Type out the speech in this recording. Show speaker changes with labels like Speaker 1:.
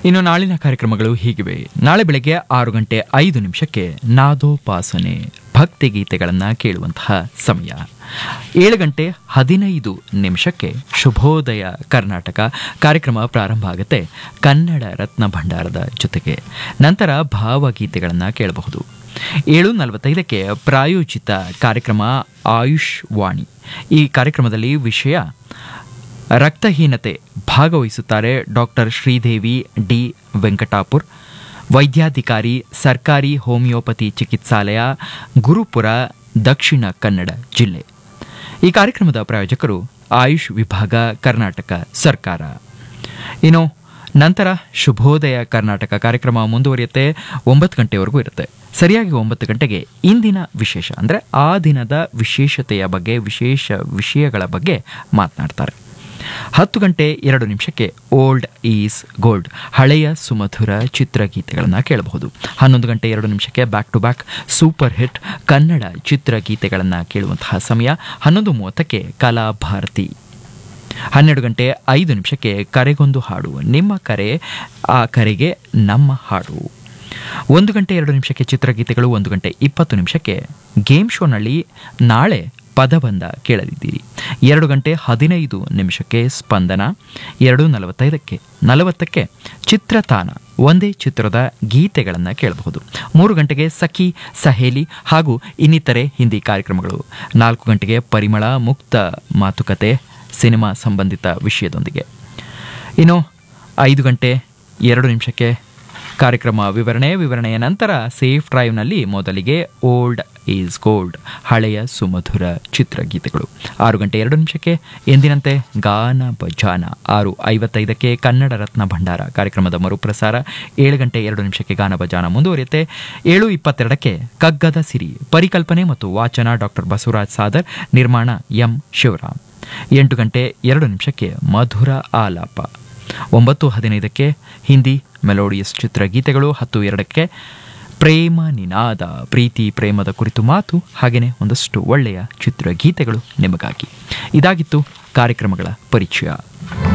Speaker 1: ಇನ್ನು ನಾಳಿನ ಕಾರ್ಯಕ್ರಮಗಳು ಹೀಗಿವೆ ನಾಳೆ ಬೆಳಗ್ಗೆ ಆರು ಗಂಟೆ ಐದು ನಿಮಿಷಕ್ಕೆ ನಾದೋಪಾಸನೆ ಭಕ್ತಿ ಗೀತೆಗಳನ್ನು ಕೇಳುವಂತಹ ಸಮಯ ಏಳು ಗಂಟೆ ಹದಿನೈದು ನಿಮಿಷಕ್ಕೆ ಶುಭೋದಯ ಕರ್ನಾಟಕ ಕಾರ್ಯಕ್ರಮ ಪ್ರಾರಂಭ ಆಗುತ್ತೆ ಕನ್ನಡ ರತ್ನ ಭಂಡಾರದ ಜೊತೆಗೆ ನಂತರ ಭಾವಗೀತೆಗಳನ್ನು ಕೇಳಬಹುದು ಏಳು ನಲವತ್ತೈದಕ್ಕೆ ಪ್ರಾಯೋಜಿತ ಕಾರ್ಯಕ್ರಮ ಆಯುಷ್ ವಾಣಿ ಈ ಕಾರ್ಯಕ್ರಮದಲ್ಲಿ ವಿಷಯ ರಕ್ತಹೀನತೆ ಭಾಗವಹಿಸುತ್ತಾರೆ ಡಾಕ್ಟರ್ ಶ್ರೀದೇವಿ ಡಿ ವೆಂಕಟಾಪುರ್ ವೈದ್ಯಾಧಿಕಾರಿ ಸರ್ಕಾರಿ ಹೋಮಿಯೋಪತಿ ಚಿಕಿತ್ಸಾಲಯ ಗುರುಪುರ ದಕ್ಷಿಣ ಕನ್ನಡ ಜಿಲ್ಲೆ ಈ ಕಾರ್ಯಕ್ರಮದ ಪ್ರಾಯೋಜಕರು ಆಯುಷ್ ವಿಭಾಗ ಕರ್ನಾಟಕ ಸರ್ಕಾರ ಇನ್ನು ನಂತರ ಶುಭೋದಯ ಕರ್ನಾಟಕ ಕಾರ್ಯಕ್ರಮ ಮುಂದುವರಿಯುತ್ತೆ ಒಂಬತ್ತು ಗಂಟೆವರೆಗೂ ಇರುತ್ತೆ ಸರಿಯಾಗಿ ಒಂಬತ್ತು ಗಂಟೆಗೆ ಇಂದಿನ ವಿಶೇಷ ಅಂದರೆ ಆ ದಿನದ ವಿಶೇಷತೆಯ ಬಗ್ಗೆ ವಿಶೇಷ ವಿಷಯಗಳ ಬಗ್ಗೆ ಮಾತನಾಡ್ತಾರೆ ಹತ್ತು ಗಂಟೆ ಎರಡು ನಿಮಿಷಕ್ಕೆ ಓಲ್ಡ್ ಈಸ್ ಗೋಲ್ಡ್ ಹಳೆಯ ಸುಮಧುರ ಚಿತ್ರಗೀತೆಗಳನ್ನು ಕೇಳಬಹುದು ಹನ್ನೊಂದು ಗಂಟೆ ಎರಡು ನಿಮಿಷಕ್ಕೆ back to back super hit Kannada ಚಿತ್ರಗೀತೆಗಳನ್ನು ಕೇಳುವಂತಹ ಸಮಯ ಹನ್ನೊಂದು ಮೂವತ್ತಕ್ಕೆ ಕಲಾಭಾರತಿ ಹನ್ನೆರಡು ಗಂಟೆ ಐದು ನಿಮಿಷಕ್ಕೆ ಕರೆಗೊಂದು ಹಾಡು ನಿಮ್ಮ ಕರೆ ಆ ಕರೆಗೆ ನಮ್ಮ ಹಾಡು ಒಂದು ಗಂಟೆ ಎರಡು ನಿಮಿಷಕ್ಕೆ ಚಿತ್ರಗೀತೆಗಳು ಒಂದು ಗಂಟೆ ಇಪ್ಪತ್ತು ನಿಮಿಷಕ್ಕೆ ಗೇಮ್ ಶೋನಲ್ಲಿ ನಾಳೆ ಪದಬಂಧ ಕೇಳಲಿದ್ದೀರಿ ಎರಡು ಗಂಟೆ ಹದಿನೈದು ನಿಮಿಷಕ್ಕೆ ಸ್ಪಂದನ ಎರಡು ನಲವತ್ತೈದಕ್ಕೆ ನಲವತ್ತಕ್ಕೆ ಚಿತ್ರತಾನ ಒಂದೇ ಚಿತ್ರದ ಗೀತೆಗಳನ್ನು ಕೇಳಬಹುದು ಮೂರು ಗಂಟೆಗೆ ಸಖಿ ಸಹೇಲಿ ಹಾಗೂ ಇನ್ನಿತರೆ ಹಿಂದಿ ಕಾರ್ಯಕ್ರಮಗಳು ನಾಲ್ಕು ಗಂಟೆಗೆ ಪರಿಮಳ ಮುಕ್ತ ಮಾತುಕತೆ ಸಿನಿಮಾ ಸಂಬಂಧಿತ ವಿಷಯದೊಂದಿಗೆ ಇನ್ನು ಐದು ಗಂಟೆ ಎರಡು ನಿಮಿಷಕ್ಕೆ ಕಾರ್ಯಕ್ರಮ ವಿವರಣೆ ವಿವರಣೆಯ ನಂತರ ಸೇಫ್ ಡ್ರೈವ್ನಲ್ಲಿ ಮೊದಲಿಗೆ ಓಲ್ಡ್ ಈಸ್ ಗೋಲ್ಡ್ ಹಳೆಯ ಸುಮಧುರ ಚಿತ್ರಗೀತೆಗಳು ಆರು ಗಂಟೆ ಎರಡು ನಿಮಿಷಕ್ಕೆ ಎಂದಿನಂತೆ ಗಾನ ಭಜಾನ ಆರು ಐವತ್ತೈದಕ್ಕೆ ಕನ್ನಡ ರತ್ನ ಭಂಡಾರ ಕಾರ್ಯಕ್ರಮದ ಮರುಪ್ರಸಾರ ಏಳು ಗಂಟೆ ಎರಡು ನಿಮಿಷಕ್ಕೆ ಗಾನ ಭಜಾನ ಮುಂದುವರಿಯುತ್ತೆ ಏಳು ಇಪ್ಪತ್ತೆರಡಕ್ಕೆ ಕಗ್ಗದ ಸಿರಿ ಪರಿಕಲ್ಪನೆ ಮತ್ತು ವಾಚನ ಡಾಕ್ಟರ್ ಬಸವರಾಜ್ ಸಾದರ್ ನಿರ್ಮಾಣ ಎಂ ಶಿವರಾಮ್ ಎಂಟು ಗಂಟೆ ಎರಡು ನಿಮಿಷಕ್ಕೆ ಮಧುರ ಆಲಾಪ ಒಂಬತ್ತು ಹದಿನೈದಕ್ಕೆ ಹಿಂದಿ ಮೆಲೋಡಿಯಸ್ ಚಿತ್ರಗೀತೆಗಳು ಹತ್ತು ಎರಡಕ್ಕೆ ಪ್ರೇಮ ನಿನಾದ ಪ್ರೀತಿ ಪ್ರೇಮದ ಕುರಿತು ಮಾತು ಹಾಗೆಯೇ ಒಂದಷ್ಟು ಒಳ್ಳೆಯ ಚಿತ್ರಗೀತೆಗಳು ನಿಮಗಾಗಿ ಇದಾಗಿತ್ತು ಕಾರ್ಯಕ್ರಮಗಳ ಪರಿಚಯ